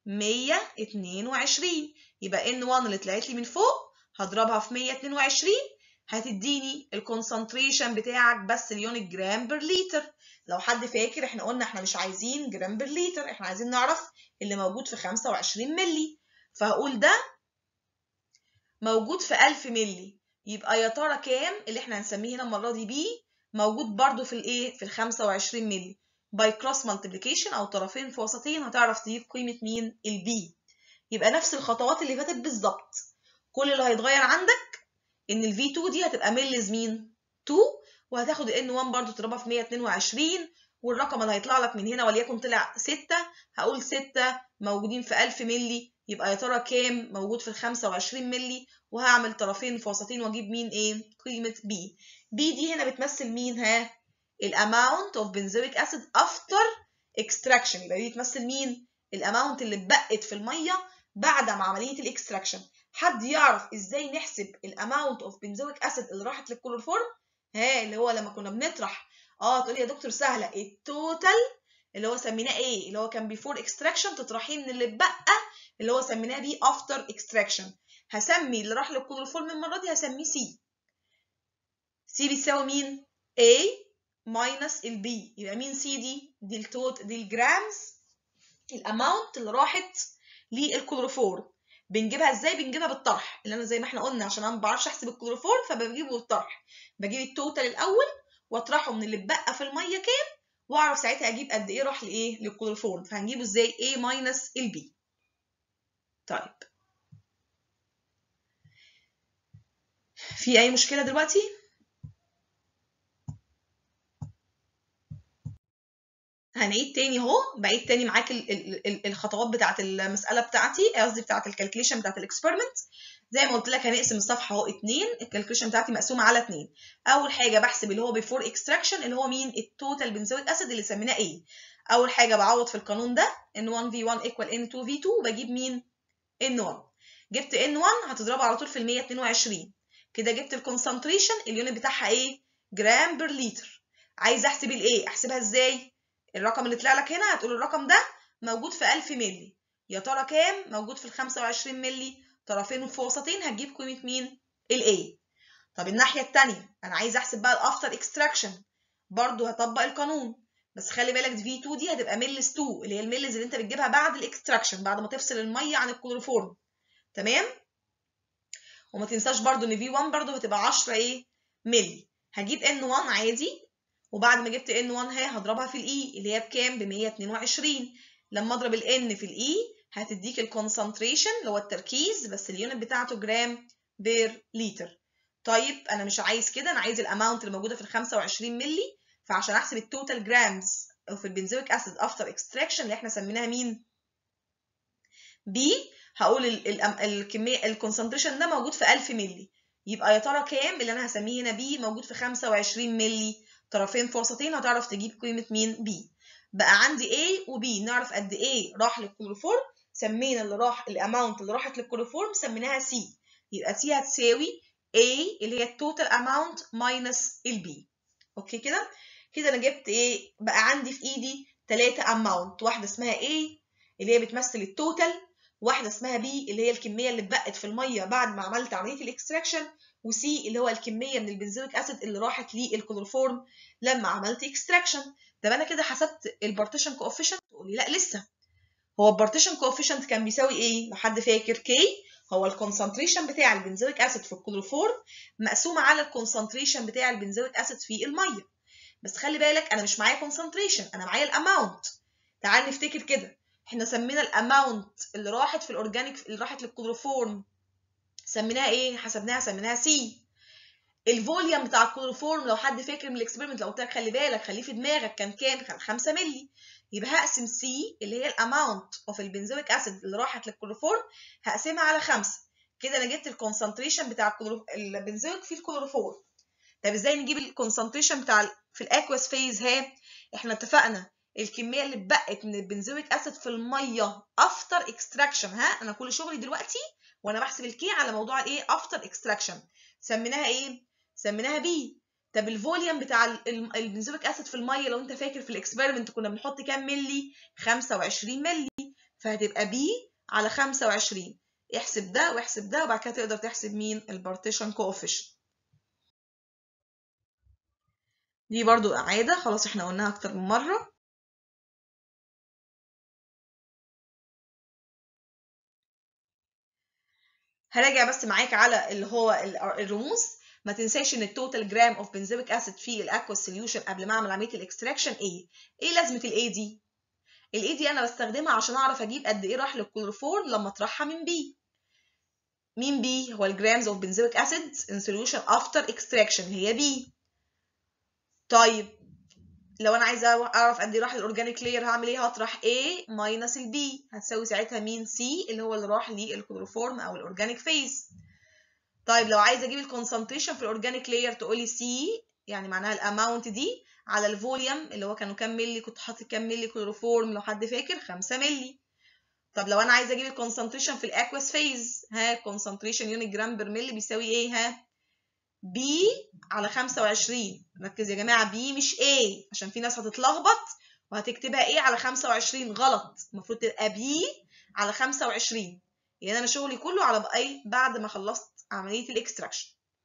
122 يبقى N1 اللي طلعت لي من فوق هضربها في 122 هتديني الكونسنتريشن بتاعك بس اليونت جرام بير لتر لو حد فاكر احنا قلنا احنا مش عايزين جرام بير لتر احنا عايزين نعرف اللي موجود في 25 ملي فهقول ده موجود في 1000 ملي يبقى يا ترى كام اللي احنا هنسميه هنا المره دي بي موجود برده في الايه في ال 25 ملي باي كروس مالتيبليكيشن او طرفين في وسطين هتعرف تجيب قيمه مين البي يبقى نفس الخطوات اللي فاتت بالظبط كل اللي هيتغير عندك ان ال V2 دي هتبقى ملز مين 2 وهتاخد ال N1 برضو تضربها في 122 والرقم اللي هيطلع لك من هنا وليكن طلع 6 هقول 6 موجودين في 1000 ملي يبقى يا ترى كام موجود في ال 25 ملي وهعمل طرفين في وسطين واجيب مين ايه قيمه B B دي هنا بتمثل مين ها الاماونت اوف benzoic acid after extraction يبقى دي بتمثل مين الاماونت اللي اتبقت في الميه بعد ما عمليه الاكستراكشن حد يعرف ازاي نحسب الاماونت اوف benzoic acid اللي راحت للكلورفورم ها اللي هو لما كنا بنطرح اه تقولي يا دكتور سهله التوتال اللي هو سميناه ايه اللي هو كان بيفور اكستراكشن تطرحيه من اللي اتبقى اللي هو سميناه بيه افتر اكستراكشن هسمي اللي راح للكلورفورم المره دي هسميه سي سي بتساوي مين A ماينس البي يبقى مين سي دي دي التوت دي الجرامز الاماونت اللي راحت للكلوروفورم بنجيبها ازاي بنجيبها بالطرح اللي انا زي ما احنا قلنا عشان انا ما بعرفش احسب الكلوروفورم فبجيبه بالطرح بجيب التوتال الاول واطرحه من اللي اتبقى في الميه كام واعرف ساعتها اجيب قد ايه راح لايه للكلوروفورم فهنجيبه ازاي A ماينس البي طيب في اي مشكله دلوقتي هنعيد تاني اهو بعيد تاني معاك ال ال الخطوات بتاعه المساله بتاعتي قصدي بتاعه الكالكوليشن بتاعه الاكسبيرمنت زي ما قلت لك هنقسم الصفحه اهو اتنين الكالكوليشن بتاعتي مقسومه على اتنين اول حاجه بحسب اللي هو بيفور اكستراكشن اللي هو مين التوتال بنزويك اسيد اللي سميناه ايه اول حاجه بعوض في القانون ده ان 1 v 1 equal n 2 v 2 وبجيب مين n 1 جبت n 1 هتضربه على طول في ال 122 كده جبت الكونسنتريشن اليونت بتاعها ايه جرام بير لتر عايز احسب الايه احسبها ازاي الرقم اللي طلع لك هنا هتقول الرقم ده موجود في 1000 مللي يا ترى كام موجود في ال 25 مللي طرفين في وسطين هتجيب قيمه مين الاي طب الناحيه الثانيه انا عايز احسب بقى الافتر اكستراكشن برضو هطبق القانون بس خلي بالك في 2 دي هتبقى ملز 2 اللي هي الملز اللي انت بتجيبها بعد الاكستراكشن بعد ما تفصل الميه عن الكلوروفورم تمام وما تنساش برضو ان في 1 برضو هتبقى 10 ايه ملي هجيب ان 1 عادي وبعد ما جبت ان 1 اهي هضربها في الاي اللي هي بكام ب 122 لما اضرب الان في الاي هتديك الكونسنتريشن اللي هو التركيز بس اليونت بتاعته جرام بير لتر طيب انا مش عايز كده انا عايز الاماونت اللي موجوده في ال 25 مللي فعشان احسب التوتال جرامز في البنزويك اسيد افتر اكستراكشن اللي احنا سميناها مين بي هقول الكميه الكونسنتريشن ده موجود في 1000 مللي يبقى يا ترى كام اللي انا هسميه هنا بي موجود في 25 مللي طرفين في وسطين هتعرف تجيب قيمه مين بي بقى عندي A و B نعرف قد ايه راح للكلوروفورم سمينا اللي راح الاماونت اللي راحت للكلوروفورم سميناها C يبقى C هتساوي A اللي هي التوتال اماونت ماينس البي اوكي كده كده انا جبت ايه بقى عندي في ايدي ثلاثه اماونت واحده اسمها A اللي هي بتمثل التوتال واحده اسمها B اللي هي الكميه اللي اتبقت في الميه بعد ما عملت عمليه الاكستراكشن وسي اللي هو الكميه من البنزويك اسيد اللي راحت للكلوروفورم لما عملت اكستراكشن طب انا كده حسبت البارتيشن كوفيشنت تقولي لا لسه هو البارتيشن كوفيشنت كان بيساوي ايه لو حد فاكر كي هو الكونسنتريشن بتاع البنزويك اسيد في الكلوروفورم مقسوم على الكونسنتريشن بتاع البنزويك اسيد في الميه بس خلي بالك انا مش معايا كونسنتريشن انا معايا الاماونت تعال نفتكر كده احنا سمينا الاماونت اللي راحت في الاورجانيك اللي راحت للكلوروفورم سميناها ايه حسبناها سميناها سي الفوليوم بتاع الكلوروفورم لو حد فاكر من الاكسبيرمنت لو قلت لك خلي بالك خليه في دماغك كان كام كان 5 مللي يبقى هقسم سي اللي هي الاماونت اوف البنزويك اسيد اللي راحت للكلوروفورم هقسمها على 5 كده انا جبت الكونسنتريشن بتاع البنزويك في الكلوروفورم طب ازاي نجيب الكونسنتريشن بتاع ال في الاكواس فيز ها احنا اتفقنا الكميه اللي اتبقت من البنزويك اسيد في الميه افتر اكستراكشن ها انا كل شغلي دلوقتي وانا بحسب الكي على موضوع الايه افتر اكستراكشن سميناها ايه سميناها بي طب الفوليوم بتاع البنزويك اسيد في الميه لو انت فاكر في الاكسبيرمنت كنا بنحط كام ملي 25 ملي فهتبقى بي على 25 احسب ده واحسب ده وبعد كده تقدر تحسب مين البارتيشن كوفيشنت دي برضو اعاده خلاص احنا قلناها اكتر من مره هراجع بس معاك على اللي هو الرموز ما تنساش ان التوتال جرام اوف بنزويك اسيد في الاكوا سوليوشن قبل ما اعمل عمليه الاكستراكشن ايه ايه لازمه الاي دي الاي دي انا بستخدمها عشان اعرف اجيب قد ايه راح للكلوروفورم لما اطرحها من بي مين بي هو الجرامز اوف بنزويك اسيد ان سوليوشن افتر اكستراكشن هي بي طيب لو انا عايزه اعرف قد ايه راح للاورجانيك لاير هعمل ايه هطرح A ماينس البي هتساوي ساعتها مين C اللي هو اللي راح للكلوروفورم او الاورجانيك فيز طيب لو عايزه اجيب الكونسنتريشن في الاورجانيك لاير تقولي C يعني معناها الاماونت دي على الفوليوم اللي هو كانوا كام ملي كنت حاطط كام ملي كلوروفورم لو حد فاكر 5 ملي طب لو انا عايزه اجيب الكونسنتريشن في الاكواس فيز ها كونسنتريشن يونت جرام بير ملي بيساوي ايه ها بي على 25 ركز يا جماعه بي مش A عشان في ناس هتتلخبط وهتكتبها A على 25 غلط المفروض تبقى بي على 25 يعني انا شغلي كله على بقى بعد ما خلصت عمليه الاكستراكشن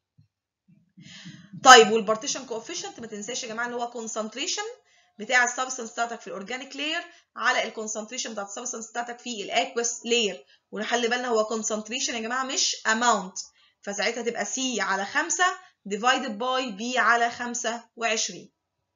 طيب والبارتيشن كوفيشنت ما تنساش يا جماعه ان هو كونسنتريشن بتاع السبستنس بتاعتك في الاورجانيك لاير على الكونسنتريشن بتاعت السبستنس بتاعتك في الاكوس لاير ونخلي بالنا هو كونسنتريشن يا جماعه مش اماونت فساعتها تبقى C على 5 divided by B على 25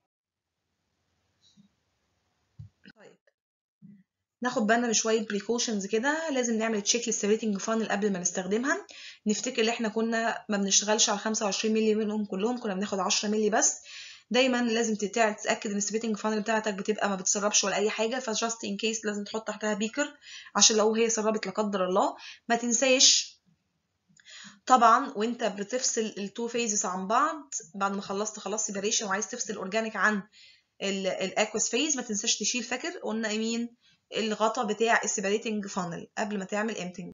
طيب ناخد بالنا بشويه بريكوشنز كده لازم نعمل تشيك للسيبريتنج فانل قبل ما نستخدمها نفتكر ان احنا كنا ما بنشتغلش على 25 مللي منهم كلهم كنا بناخد 10 مللي بس دايما لازم تتاكد ان السبيتنج فانل بتاعتك بتبقى ما بتسربش ولا اي حاجه فجاست ان كيس لازم تحط تحتها بيكر عشان لو هي سربت لا قدر الله ما تنساش طبعا وانت بتفصل التو فيزز عن بعض بعد ما خلصت خلاص سيبريشن وعايز تفصل الاورجانيك عن الاكوس فيز ما تنساش تشيل فاكر قلنا مين الغطا بتاع السيبريتنج فانل قبل ما تعمل امتنج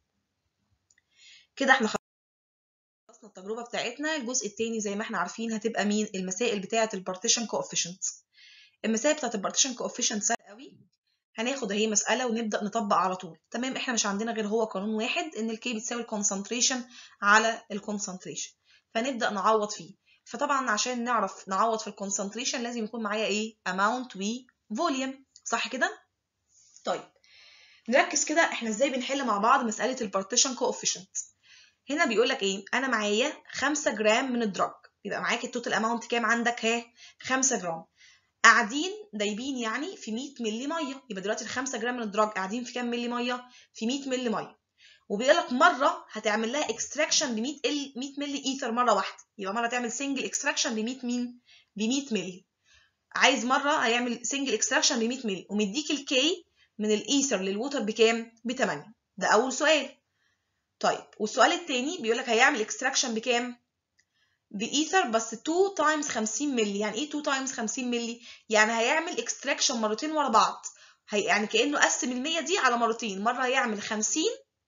كده احنا خلصنا التجربه بتاعتنا الجزء الثاني زي ما احنا عارفين هتبقى مين المسائل بتاعه البارتيشن كوفيشنت المسائل بتاعه البارتيشن كوفيشنت سهله قوي هناخد اهي مساله ونبدا نطبق على طول تمام احنا مش عندنا غير هو قانون واحد ان الكي بتساوي الكونسنتريشن على الكونسنتريشن فنبدا نعوض فيه فطبعا عشان نعرف نعوض في الكونسنتريشن لازم يكون معايا ايه اماونت وفوليوم صح كده طيب نركز كده احنا ازاي بنحل مع بعض مساله البارتيشن كوفيشنت هنا بيقول لك ايه انا معايا 5 جرام من الدراج يبقى معاك التوتال اماونت كام عندك ها 5 جرام قاعدين دايبين يعني في 100 مللي ميه يبقى دلوقتي ال 5 جرام من الدراج قاعدين في كام مللي ميه في 100 مللي ميه وبيقول لك مره هتعمل لها اكستراكشن ب 100 ال 100 مللي ايثر مره واحده يبقى مره تعمل سنجل اكستراكشن ب 100 مين ب 100 مللي عايز مره هيعمل سنجل اكستراكشن ب 100 مللي ومديك الكي من الايثر للووتر بكام ب 8 ده اول سؤال طيب والسؤال الثاني بيقول لك هيعمل اكستراكشن بكام بايثر بس 2 تايمز 50 مللي يعني ايه 2 تايمز 50 مللي يعني هيعمل اكستراكشن مرتين ورا بعض هي يعني كانه قسم ال 100 دي على مرتين مره هيعمل 50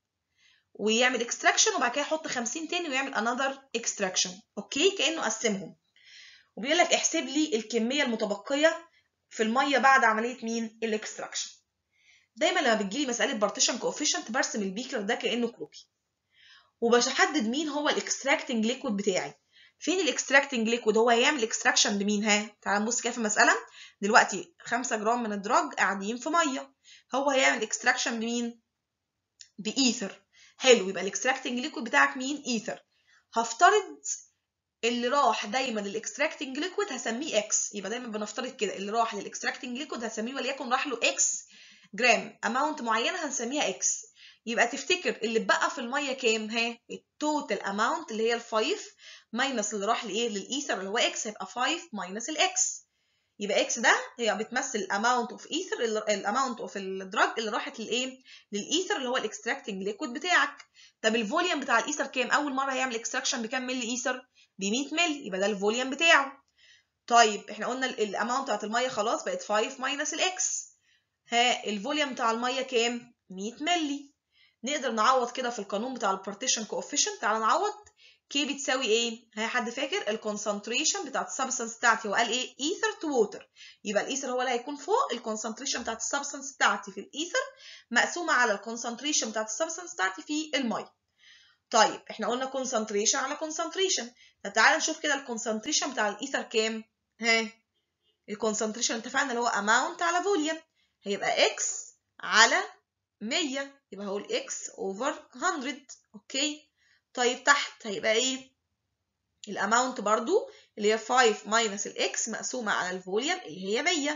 ويعمل اكستراكشن وبعد كده يحط 50 تاني ويعمل انذر اكستراكشن اوكي كانه قسمهم وبيقول لك احسب لي الكميه المتبقيه في الميه بعد عمليه مين الاكستراكشن دايما لما بتجيلي مساله بارتيشن كوفيشنت برسم البيكر ده كانه كروكي وبحدد مين هو الاكستراكتنج ليكويد بتاعي فين الاكستراكتنج ليكويد هو هيعمل اكستراكشن بمين ها تعال نبص كده في المساله دلوقتي 5 جرام من الدراج قاعدين في ميه هو هيعمل اكستراكشن بمين بايثر حلو يبقى الاكستراكتنج ليكويد بتاعك مين ايثر هفترض اللي راح دايما للاكستراكتنج ليكويد هسميه اكس يبقى دايما بنفترض كده اللي راح للاكستراكتنج ليكويد هسميه وليكن راح له اكس جرام اماونت معينه هنسميها اكس يبقى تفتكر اللي اتبقى في الميه كام ها التوتال اماونت اللي هي ال 5 ماينس اللي راح لايه للايثر اللي هو اكس هيبقى 5 ماينس الاكس يبقى اكس ده هي بتمثل الاماونت اوف ايثر الاماونت اوف الدراج اللي راحت للايه للايثر اللي هو الاكستراكتنج ليكويد بتاعك طب الفوليوم بتاع الايثر كام اول مره هيعمل اكستراكشن بكام ملي ايثر ب 100 ملي يبقى ده الفوليوم بتاعه طيب احنا قلنا الاماونت بتاعت الميه خلاص بقت 5 ماينس الاكس ها الفوليوم بتاع الميه كام 100 ملي نقدر نعوض كده في القانون بتاع البارتيشن كوفيشنت تعالى نعوض كي بتساوي ايه ها حد فاكر الكونسنتريشن بتاعت السبستانس بتاعتي هو قال ايه ايثر تو ووتر يبقى الايثر هو اللي هيكون فوق الكونسنتريشن بتاعت السبستانس بتاعتي في الايثر مقسومه على الكونسنتريشن بتاعت السبستانس بتاعتي في الميه طيب احنا قلنا كونسنتريشن على كونسنتريشن طب تعالى نشوف كده الكونسنتريشن بتاع الايثر كام ها الكونسنتريشن اتفقنا اللي هو اماونت على فوليوم هيبقى اكس على 100 يبقى هقول x over 100 اوكي طيب تحت هيبقى ايه الاماونت برضو اللي هي 5 minus الاكس مقسومه على الفوليوم اللي هي 100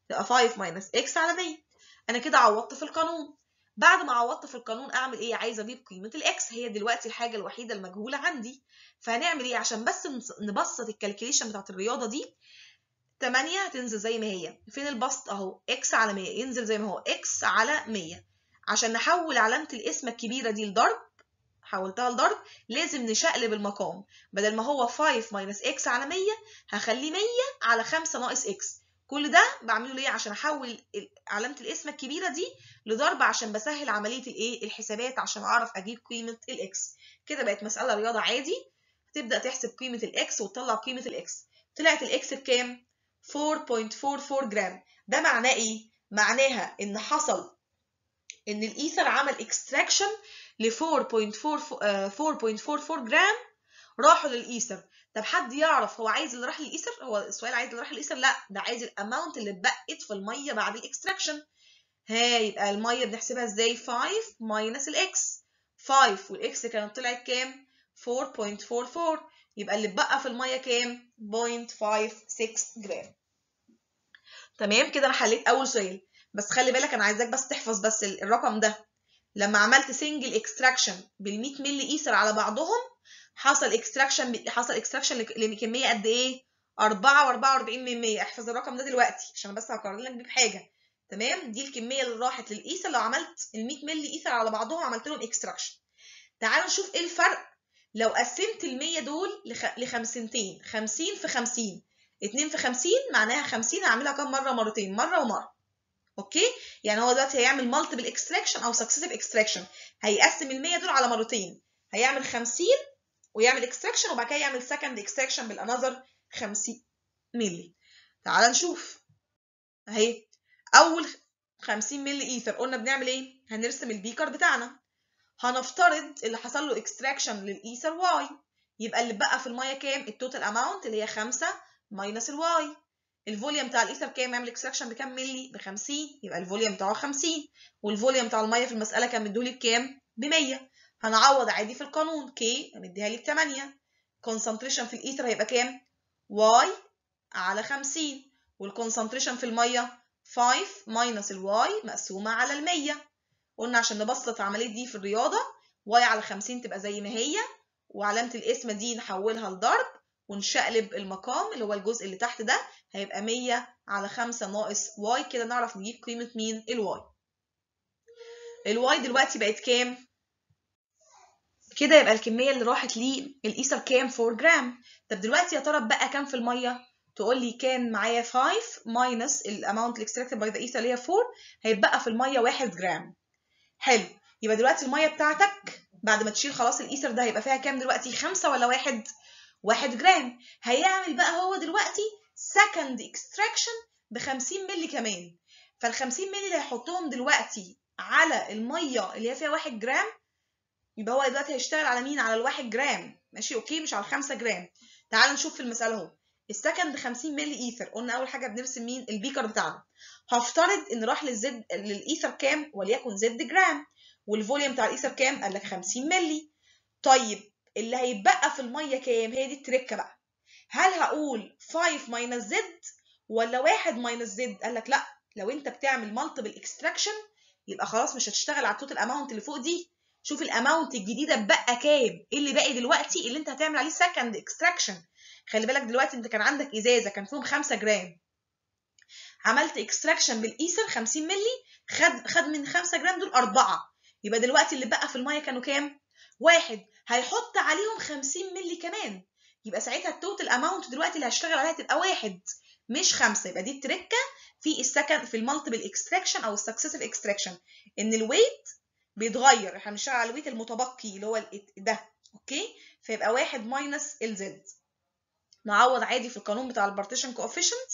تبقى 5 ماينس اكس على 100 انا كده عوضت في القانون بعد ما عوضت في القانون اعمل ايه عايزه اجيب قيمه الاكس هي دلوقتي الحاجه الوحيده المجهوله عندي فهنعمل ايه عشان بس نبسط الكالكوليشن بتاعت الرياضه دي 8 هتنزل زي ما هي فين البسط اهو اكس على 100 ينزل زي ما هو اكس على 100 عشان نحول علامه القسمه الكبيره دي لضرب حولتها لضرب لازم نشقلب المقام بدل ما هو 5 ماينس اكس على 100 هخليه 100 على 5 ناقص اكس كل ده بعمله ليه عشان احول علامه القسمه الكبيره دي لضرب عشان بسهل عمليه الايه الحسابات عشان اعرف اجيب قيمه الاكس كده بقت مساله رياضه عادي تبدا تحسب قيمه الاكس وتطلع قيمه الاكس طلعت الاكس بكام 4.44 جرام ده معناه ايه معناها ان حصل ان الايثر عمل اكستراكشن ل 4.44 جرام راحوا للايثر طب حد يعرف هو عايز اللي راح للايثر هو السؤال عايز اللي راح للايثر لا ده عايز الاماونت اللي اتبقت في الميه بعد الاكستراكشن ها يبقى الميه بنحسبها ازاي 5 ماينس الاكس 5 والاكس كانت طلعت كام 4.44 يبقى اللي اتبقى في الميه كام 0.56 جرام تمام كده انا حليت اول سؤال بس خلي بالك انا عايزاك بس تحفظ بس الرقم ده لما عملت سنجل اكستراكشن بال 100 مللي ايثر على بعضهم حصل اكستراكشن حصل اكستراكشن لكميه قد ايه 4 و44 من 100 احفظ الرقم ده دلوقتي عشان بس هقارن لك بيه بحاجه تمام دي الكميه اللي راحت للايثر لو عملت ال 100 مللي ايثر على بعضهم عملت لهم اكستراكشن تعالوا نشوف ايه الفرق لو قسمت ال 100 دول ل 50 50 في 50 2 في 50 معناها 50 هعملها كام مره مرتين مره ومره اوكي يعني هو دلوقتي هيعمل مالتيبل اكستراكشن او سكسيسيف اكستراكشن هيقسم ال 100 دول على مرتين هيعمل 50 ويعمل اكستراكشن وبعد كده يعمل سكند اكستراكشن بالانذر 50 مللي تعال نشوف اهي اول 50 مللي ايثر قلنا بنعمل ايه هنرسم البيكر بتاعنا هنفترض اللي حصل له اكستراكشن للايثر واي يبقى اللي بقى في الميه كام التوتال اماونت اللي هي 5 ماينس الواي الفوليوم بتاع الايثر كام يعمل اكستراكشن بكام مللي ب 50 يبقى الفوليوم بتاعه 50 والفوليوم بتاع الميه في المساله كان مديهولي بكام ب 100 هنعوض عادي في القانون كي مديها لي ب 8 كونسنتريشن في الايثر هيبقى كام واي على 50 والكونسنتريشن في الميه 5 ماينس الواي مقسومه على ال 100 قلنا عشان نبسط العمليه دي في الرياضه واي على 50 تبقى زي ما هي وعلامه القسمه دي نحولها لضرب ونشقلب المقام اللي هو الجزء اللي تحت ده هيبقى 100 على 5 ناقص واي كده نعرف نجيب قيمة مين الواي الواي دلوقتي بقت كام كده يبقى الكمية اللي راحت للإيثر كام 4 جرام طب دلوقتي يا ترى بقى كام في المية تقول لي كان معايا 5 ماينس الاماونت اللي اكستراكتد باي ذا ايثر اللي هي 4 هيبقى في المية 1 جرام حلو يبقى دلوقتي المية بتاعتك بعد ما تشيل خلاص الإيثر ده هيبقى فيها كام دلوقتي 5 ولا 1 1 جرام هيعمل بقى هو دلوقتي سكند اكستراكشن ب 50 مللي كمان فال 50 مللي اللي هيحطهم دلوقتي على الميه اللي هي فيها 1 جرام يبقى هو دلوقتي هيشتغل على مين على ال 1 جرام ماشي اوكي مش على ال 5 جرام تعال نشوف في المساله اهو السكند 50 مللي ايثر قلنا اول حاجه بنرسم مين البيكر بتاعنا هفترض ان راح للزد للايثر كام وليكن زد جرام والفوليوم بتاع الايثر كام قال لك 50 مللي طيب اللي هيتبقى في الميه كام هي دي التركه بقى هل هقول 5 ماينس زد ولا 1 ماينس زد قال لك لا لو انت بتعمل مالتيبل اكستراكشن يبقى خلاص مش هتشتغل على التوتال اماونت اللي فوق دي شوف الاماونت الجديده بقى كام ايه اللي باقي دلوقتي اللي انت هتعمل عليه سكند اكستراكشن خلي بالك دلوقتي انت كان عندك ازازه كان فيهم 5 جرام عملت اكستراكشن بالايثر 50 مللي خد خد من 5 جرام دول 4 يبقى دلوقتي اللي بقى في الميه كانوا كام واحد هيحط عليهم 50 مللي كمان يبقى ساعتها التوتال اماونت دلوقتي اللي هشتغل عليها تبقى واحد مش خمسة يبقى دي التركه في السكند في المالتيبل اكستراكشن او السكسيسيف اكستراكشن ان الويت بيتغير احنا بنشتغل على الويت المتبقي اللي هو ده اوكي فيبقى واحد ماينس الزد نعوض عادي في القانون بتاع البارتيشن كوفيشنت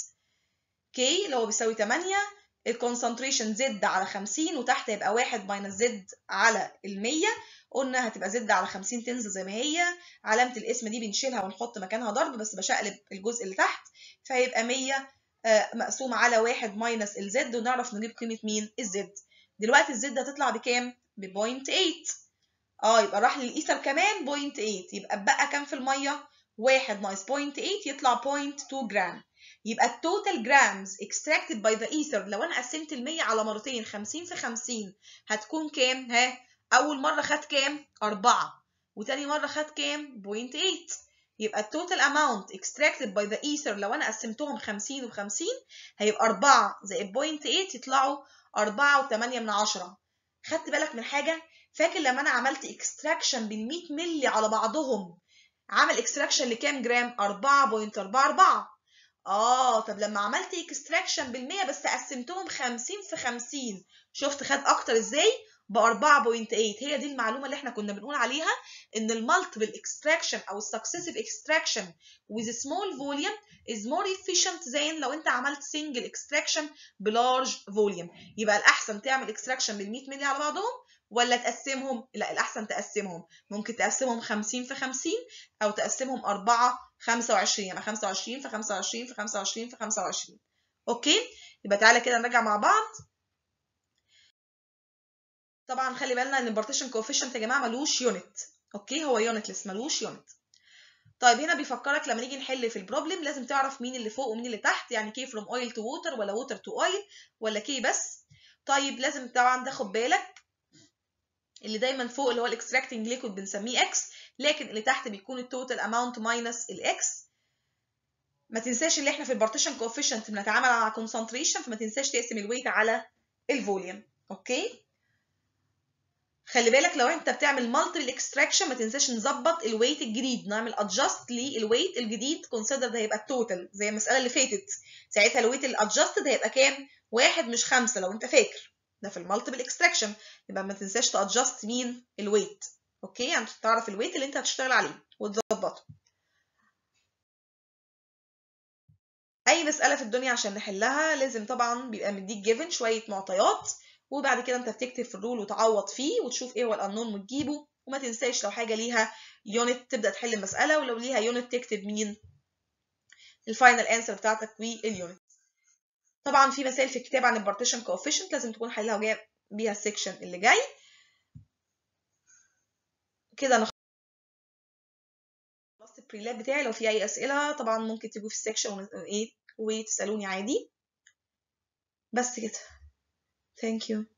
كي اللي هو بيساوي 8 الكونسنتريشن زد على 50 وتحت هيبقى 1 ماينس زد على ال 100 قلنا هتبقى زد على 50 تنزل زي ما هي علامة الاسم دي بنشيلها ونحط مكانها ضرب بس بشقلب الجزء اللي تحت فهيبقى 100 مقسوم على 1 ماينس الزد ونعرف نجيب قيمة مين الزد دلوقتي الزد هتطلع بكام؟ ب 0.8 اه يبقى راح للايثر كمان 0.8 يبقى بقى كام في المية؟ 1 ناقص 0.8 يطلع 0.2 جرام يبقى التوتال جرامز extracted by the ether لو انا قسمت ال 100 على مرتين 50 في 50 هتكون كام ها اول مره خد كام 4 وتاني مره خد كام 0.8 يبقى التوتال اماونت extracted by the ether لو انا قسمتهم 50 و50 هيبقى 4 زائد 0.8 يطلعوا 4 و8 من 10 خدت بالك من حاجه فاكر لما انا عملت اكستراكشن بال 100 مللي على بعضهم عمل اكستراكشن لكام جرام 4.44 اه طب لما عملت اكستراكشن بال 100 بس قسمتهم 50 في 50 شفت خد اكتر ازاي ب 4.8 هي دي المعلومه اللي احنا كنا بنقول عليها ان المالتيبل اكستراكشن او السكسيسيف اكستراكشن with small volume is more efficient than لو انت عملت single extraction بلارج فوليوم يبقى الاحسن تعمل اكستراكشن بال 100 مللي على بعضهم ولا تقسمهم لا الاحسن تقسمهم ممكن تقسمهم 50 في 50 او تقسمهم 4 25 يبقى 25 في 25 في 25 في 25 اوكي يبقى تعالى كده نراجع مع بعض طبعا خلي بالنا ان البارتيشن كوفيشنت يا جماعه ملوش يونت اوكي هو يونتلس ملوش يونت طيب هنا بيفكرك لما نيجي نحل في البروبلم لازم تعرف مين اللي فوق ومين اللي تحت يعني كي فروم اويل تو ووتر ولا ووتر تو اويل ولا كي بس طيب لازم طبعا تاخد بالك اللي دايما فوق اللي هو الاكستراكتنج ليكويد بنسميه اكس لكن اللي تحت بيكون التوتال اماونت ماينس الاكس ما تنساش ان احنا في البارتيشن كوفيشنت بنتعامل على كونسنتريشن فما تنساش تقسم الويت على الفوليوم اوكي خلي بالك لو انت بتعمل مالتيبل اكستراكشن ما تنساش نظبط الويت الجديد نعمل ادجست للويت الجديد كونسيدر ده هيبقى التوتال زي المساله اللي فاتت ساعتها الويت الادجستد هيبقى كام واحد مش خمسة لو انت فاكر ده في المالتيبل اكستراكشن يبقى ما تنساش تادجست مين الويت اوكي يعني تعرف الويت اللي انت هتشتغل عليه وتظبطه اي مساله في الدنيا عشان نحلها لازم طبعا بيبقى مديك جيفن شويه معطيات وبعد كده انت بتكتب في الرول وتعوض فيه وتشوف ايه هو الانون وتجيبه وما تنساش لو حاجه ليها يونت تبدا تحل المساله ولو ليها يونت تكتب مين الفاينل انسر بتاعتك واليونت طبعا في مسائل في الكتاب عن البارتيشن كوفيشنت لازم تكون حلها وجايه بيها السكشن اللي جاي كده انا خلصت البريلاب بتاعي لو في اي اسئله طبعا ممكن تجوا في السكشن ايه وتسالوني عادي بس كده Thank you.